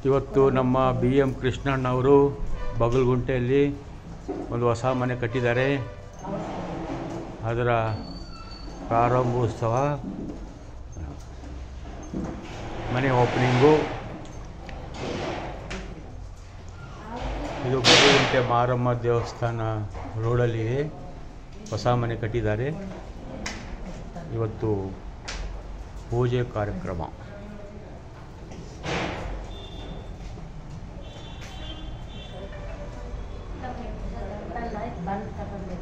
ಇವತ್ತು ನಮ್ಮ B M ಕೃಷ್ಣಣ್ಣವರು ಬಗಲ್ಗುಂಟೆಯಲ್ಲಿ ಒಂದು ಹೊಸ ಮನೆ ಕಟ್ಟಿದ್ದಾರೆ ಅದರ ಪ್ರಾರಂಭೋತ್ಸವ ಮನೆ ಓಪನಿಂಗು ಇದು ಬಗಲ್ಗುಂಟೆ ಮಾರಮ್ಮ ದೇವಸ್ಥಾನ ರೋಡಲ್ಲಿದೆ ಹೊಸ ಮನೆ ಕಟ್ಟಿದ್ದಾರೆ ಇವತ್ತು ಪೂಜೆ ಕಾರ್ಯಕ್ರಮ ಬಂದು ತಗೊಂಡು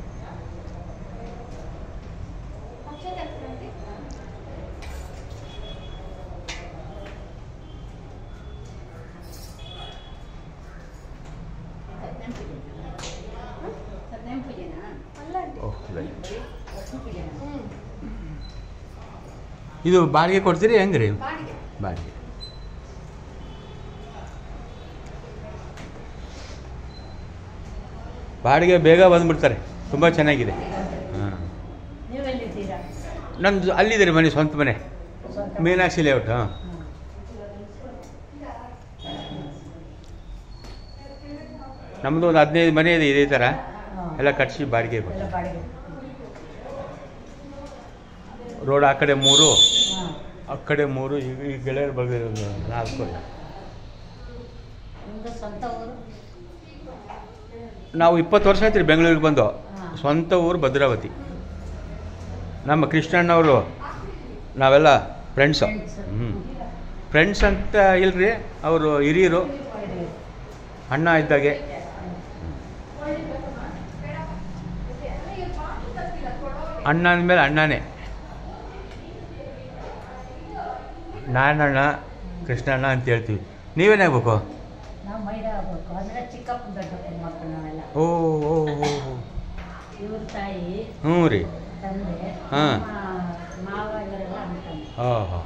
ಸತ್ಯನಾರಾಯಣ ಪೂಜೆನಾ ಓಹ್ ಇದು ಬಾಡಿಗೆ ಕೊಡ್ತೀರಿ ಹೆಂಗ್ರಿ ಬಾಡಿಗೆ ಬಾಡಿಗೆ ಬೇಗ ಬಂದ್ಬಿಡ್ತಾರೆ ತುಂಬ ಚೆನ್ನಾಗಿದೆ ಹಾಂ ನೀವೆಲ್ಲಿದ್ದೀರಾ ನಮ್ಮದು ಅಲ್ಲಿದೆ ರೀ ಮನೆ ಸ್ವಂತ ಮನೆ ಸ್ವಂತ ಮೀನಾಕ್ಷಿ ಲೇಔಟ್ ಹಾಂ ನಮ್ಮದು ಒಂದು ಹದಿನೈದು ಮನೆ ಇದೆ ಇದೇ ಥರ ಹಾಂ. ಎಲ್ಲ ಕಟ್ಸಿ ಬಾಡಿಗೆ ಎಲ್ಲ ಕೊಡ್ತಾರೆ ಬಾಡಿಗೆ ರೋಡ್ ಆ ಕಡೆ ಮೂರು ಹಾಂ ಆ ಕಡೆ ಮೂರು ಈ ಈ ಗೆಳೆಯರ ಬಗ್ಗೆ ನಾಲ್ಕು ನಿಮ್ಮದು ಸ್ವಂತ ಊರು ನಾವು ಇಪ್ಪತ್ತು ವರ್ಷ ಆಯ್ತು ರೀ ಬೆಂಗಳೂರಿಗೆ ಬಂದು ಹಾಂ. ಸ್ವಂತ ಊರು ಭದ್ರಾವತಿ ನಮ್ಮ ಕೃಷ್ಣಣ್ಣವರು ನಾವೆಲ್ಲ ಫ್ರೆಂಡ್ಸು Friends. ಹ್ಞೂ ಫ್ರೆಂಡ್ಸ್ ಅಂತ ಇಲ್ರಿ ಅವರು ಹಿರಿಯರು ಅಣ್ಣ ಇದ್ದಾಗೆ ಅಣ್ಣ ಅಂದಮೇಲೆ ಅಣ್ಣನೇ ನಾನಣ್ಣ ಕೃಷ್ಣಣ್ಣ ಅಂತ ಹೇಳ್ತೀವಿ ನೀವೇನಾಗಬೇಕು ನಾವು ಮೈದ ಆಗ್ಬೇಕು ಅಂದರೆ ಚಿಕ್ಕಪ್ಪ ದೊಡ್ಡಪ್ಪ ಮಕ್ಕಳು ನಾವೆಲ್ಲ ಓ ಓ ಓ ಓ. ಇವ್ರ ತಾಯಿ ಹ್ಞೂ ರೀ ತಂದೆ ಹಾ. ನಮ್ಮ ಮಾವ ಇವರೆಲ್ಲ ಅನ್ಕೊಂಡು ಹಾಂ ಹಾಂ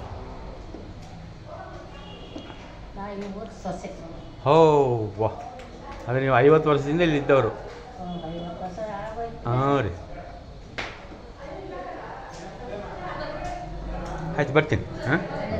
ನಾವು ಈ ಊರು ಸೊಸೆ ಹೋ ವಾ ಅಂದರೆ ನೀವು ಐವತ್ತು ವರ್ಷದಿಂದ ಇಲ್ಲಿ ಇದ್ದವರು ಒಂದು ಐವತ್ತು ವರ್ಷ ಆಗೋಯ್ತು ಹಾಂ ರೀ ಆಯ್ತು ಬರ್ತೀನಿ ಹಾಂ